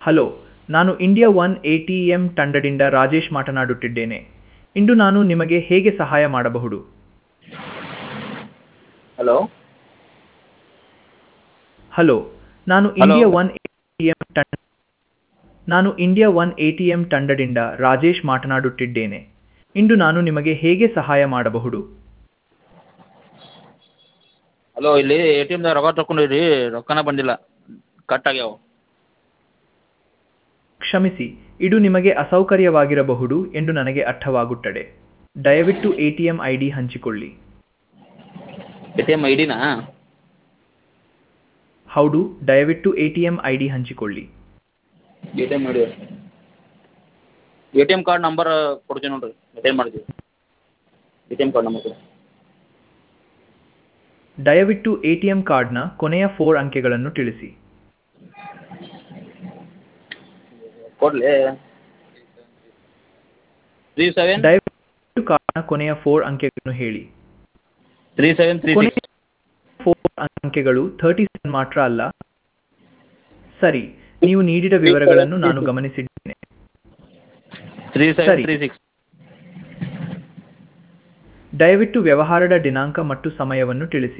Hello ನಾನು India one A T M ತಂಡದಿಂದ ರಾಜೇಶ್ ಮಾತನಾಡುತ್ತಿದ್ದೇನೆ ಇಂದು ನಾನು ನಿಮಗೆ ಹೇಗೆ ಸಹಾಯ ಮಾಡಬಹುದು ಹಲೋ ಹಲೋ ನಾನು Hello. India one A T M ತಂಡ ನಾನು India one A T M ತಂಡದಿಂದ ರಾಜೇಶ್ ಮಾತನಾಡುತ್ತಿದ್ದೇನೆ ಇಂದು ನಾನು ನಿಮಗೆ ಹೇಗೆ ಸಹಾಯ ಮಾಡಬಹುದು ಹಲೋ ಇಲ್ಲಿ ಎ ಟಿ ಎಮ್ದಾಗ ರೊಕ್ಕ ತಗೊಂಡಿರಿ ರೊಕ್ಕನೇ ಬಂದಿಲ್ಲ ಕಟ್ ಆಗ್ಯಾವ ಕ್ಷಮಿಸಿ ಇದು ನಿಮಗೆ ಅಸೌಕರ್ಯವಾಗಿರಬಹುದು ಎಂದು ನನಗೆ ಅರ್ಥವಾಗುತ್ತದೆ ದಯವಿಟ್ಟು A T M I D ಹಂಚಿಕೊಳ್ಳಿ ಎ ಟಿ ಎಮ್ ಐ ಡಿನಾ ಹೌದು ದಯವಿಟ್ಟು A T M I D ಹಂಚಿಕೊಳ್ಳಿ A T M I D A T M card number ಕೊಡ್ತೀನಿ ನೋಡಿರಿ ಎ ಟಿ ಎಮ್ ಮಾಡ್ತೀವಿ A T M card number ಕೊಡಿ ದಯವಿಟ್ಟು ಎ ಟಿ ಎಂ ಕಾರ್ಡ್ನ ಕೊನೆಯ ಫೋರ್ ಅಂಕೆಗಳನ್ನು ತಿಳಿಸಿ ಕೊಡಲಿ ತ್ರೀ ಸೆವೆನ್ ದಯವಿಟ್ಟು ಕಾರ್ಡ್ನ ಕೊನೆಯ ಫೋರ್ ಅಂಕೆಗಳನ್ನು ಹೇಳಿ ತ್ರೀ ಸೆವೆನ್ ತ್ರೀ ಕೊನೆಯ ಸಿಕ್ಸ್ ಫೋರ್ ಅಂಕೆಗಳು ಥರ್ಟಿ ಸೆವೆನ್ ಮಾತ್ರ ಅಲ್ಲ ಸರಿ ನೀವು ನೀಡಿದ ವಿವರಗಳನ್ನು ನಾನು ಗಮನಿಸಿದ್ದೇನೆ ತ್ರೀ ಸರಿ. ಸೆವೆನ್ ತ್ರೀ ಸಿಕ್ಸ್ ದಯವಿಟ್ಟು ವ್ಯವಹಾರದ ದಿನಾಂಕ ಮತ್ತು ಸಮಯವನ್ನು ತಿಳಿಸಿ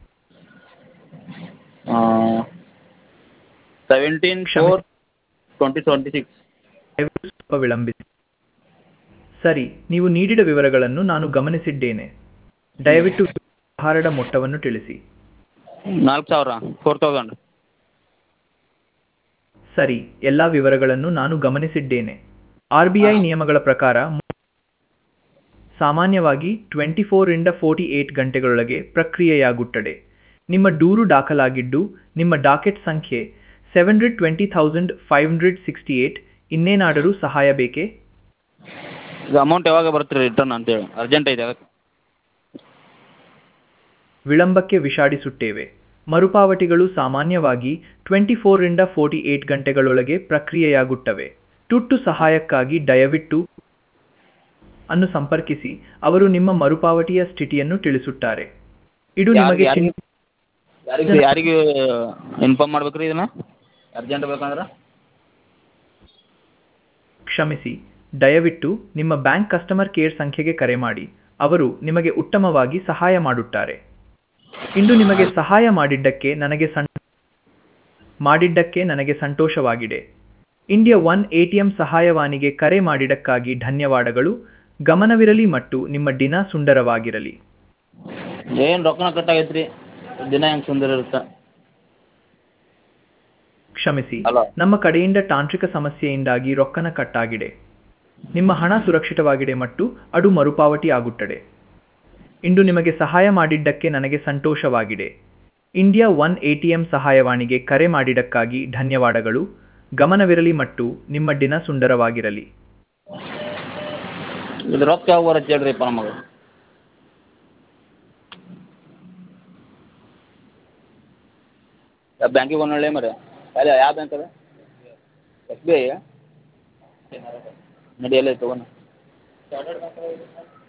ಸೆವೆಂಟೀನ್ ಕ್ಷಮಿಸಿ. ಫೋರ್ ಟ್ವೆಂಟಿ ಟ್ವೆಂಟಿ ಸಿಕ್ಸ್ ದಯವಿಟ್ಟು ಸ್ವಲ್ಪ ವಿಳಂಬಿಸಿ ಸರಿ ನೀವು ನೀಡಿದ ವಿವರಗಳನ್ನು ನಾನು ಗಮನಿಸಿದ್ದೇನೆ ದಯವಿಟ್ಟು ವ್ಯವಹಾರದ ಮೊತ್ತವನ್ನು ತಿಳಿಸಿ ನಾಲ್ಕು ಸಾವಿರ ಫೋರ್ ತೌಸಂಡ್ ಸರಿ ಎಲ್ಲ ವಿವರಗಳನ್ನು ನಾನು ಗಮನಿಸಿದ್ದೇನೆ ಆರ್ ಬಿ ಐ ನಿಯಮಗಳ ಪ್ರಕಾರ ಸಾಮಾನ್ಯವಾಗಿ ಟ್ವೆಂಟಿ ಫೋರಿಂದ ಫೋರ್ಟಿ ಏಟ್ ಗಂಟೆಗಳೊಳಗೆ ಪ್ರಕ್ರಿಯೆಯಾಗುತ್ತದೆ ನಿಮ್ಮ ದೂರು ದಾಖಲಾಗಿದ್ದು ನಿಮ್ಮ ಡಾಕೆಟ್ ಸಂಖ್ಯೆ seven hundred twenty thousand five hundred sixty eight ಇನ್ನೇನಾದರೂ ಸಹಾಯ ಬೇಕೇ ಇದು ಅಮೌಂಟ್ ಯಾವಾಗ ಬರುತ್ತೆ ರಿಟರ್ನ್ ಅಂತೇಳಿ ಅರ್ಜೆಂಟ್ ಐತೆ ಅದಕ್ಕೆ ವಿಳಂಬಕ್ಕೆ ವಿಷಾಡಿಸುತ್ತೇವೆ ಮರುಪಾವತಿಗಳು ಸಾಮಾನ್ಯವಾಗಿ ಟ್ವೆಂಟಿ ಫೋರಿಂದ ಫೋರ್ಟಿ ಏಟ್ ಗಂಟೆಗಳೊಳಗೆ ಪ್ರಕ್ರಿಯೆಯಾಗುತ್ತವೆ ತುರ್ತು ಸಹಾಯಕ್ಕಾಗಿ ದಯವಿಟ್ಟು ಅನ್ನು ಸಂಪರ್ಕಿಸಿ ಅವರು ನಿಮ್ಮ ಮರುಪಾವತಿಯ ಸ್ಥಿತಿಯನ್ನು ತಿಳಿಸುತ್ತಾರೆ ಇದು ನಿಮಗೆ ಯಾರಿಗೆ ಚಿನ್- ಯಾರಿಗೆ ಯಾರಿಗೆ ಇನ್ಫಾರ್ಮ್ ಮಾಡ್ಬೇಕು ರೀ ಇದನ್ನ ಅರ್ಜೆಂಟ್ ಬೇಕಂದ್ರೆ ಕ್ಷಮಿಸಿ ದಯವಿಟ್ಟು ನಿಮ್ಮ ಬ್ಯಾಂಕ್ ಕಸ್ಟಮರ್ ಕೇರ್ ಸಂಖ್ಯೆಗೆ ಕರೆ ಮಾಡಿ ಅವರು ನಿಮಗೆ ಉತ್ತಮವಾಗಿ ಸಹಾಯ ಮಾಡುತ್ತಾರೆ ಇಂದು ನಿಮಗೆ ಸಹಾಯ ಮಾಡಿದ್ದಕ್ಕೆ ನನಗೆ ಸಂ ಮಾಡಿದ್ದಕ್ಕೆ ನನಗೆ ಸಂತೋಷವಾಗಿದೆ ಇಂಡಿಯಾ ಒನ್ ಎಟಿಎಂ ಸಹಾಯವಾಣಿಗೆ ಕರೆ ಮಾಡಿದ್ದಕ್ಕಾಗಿ ಧನ್ಯವಾದಗಳು ಗಮನವಿರಲಿ ಮತ್ತು ನಿಮ್ಮ ದಿನ ಸುಂದರವಾಗಿರಲಿ ಏನು ರೊಕ್ಕನ ಕಟ್ ಆಗೈತೆ ರೀ ದಿನ ಹೆಂಗೆ ಸುಂದರ ಇರುತ್ತೆ ಕ್ಷಮಿಸಿ ಹಲೋ ನಮ್ಮ ಕಡೆಯಿಂದ ತಾಂತ್ರಿಕ ಸಮಸ್ಯೆಯಿಂದಾಗಿ ರೊಕ್ಕನ ಕಟ್ಟಾಗಿದೆ ನಿಮ್ಮ ಹಣ ಸುರಕ್ಷಿತವಾಗಿದೆ ಮತ್ತು ಅದು ಮರುಪಾವತಿ ಆಗುತ್ತದೆ ಇಂದು ನಿಮಗೆ ಸಹಾಯ ಮಾಡಿದ್ದಕ್ಕೆ ನನಗೆ ಸಂತೋಷವಾಗಿದೆ ಇಂಡಿಯಾ ಒನ್ ಎಟಿಎಂ ಸಹಾಯವಾಣಿಗೆ ಕರೆ ಮಾಡಿದ್ದಕ್ಕಾಗಿ ಧನ್ಯವಾದಗಳು ಗಮನವಿರಲಿ ಮತ್ತು ನಿಮ್ಮ ದಿನ ಸುಂದರವಾಗಿರಲಿ ಇದು ರೊಕ್ಕ ಯಾವಾಗ ಬರುತ್ತೆ ಹೇಳ್ರಿಪ್ಪ ನಮಗೆ ಯಾವ ಬ್ಯಾಂಕಿಗೆ ಬಂದು ಮರೆ ಅಲ್ಲ ಯಾವ ಬ್ಯಾಂಕ್ ಅದ ಎಸ್ ಬಿ ಐ ನಡಿ ಎಲ್ಲ ತಗೋಣ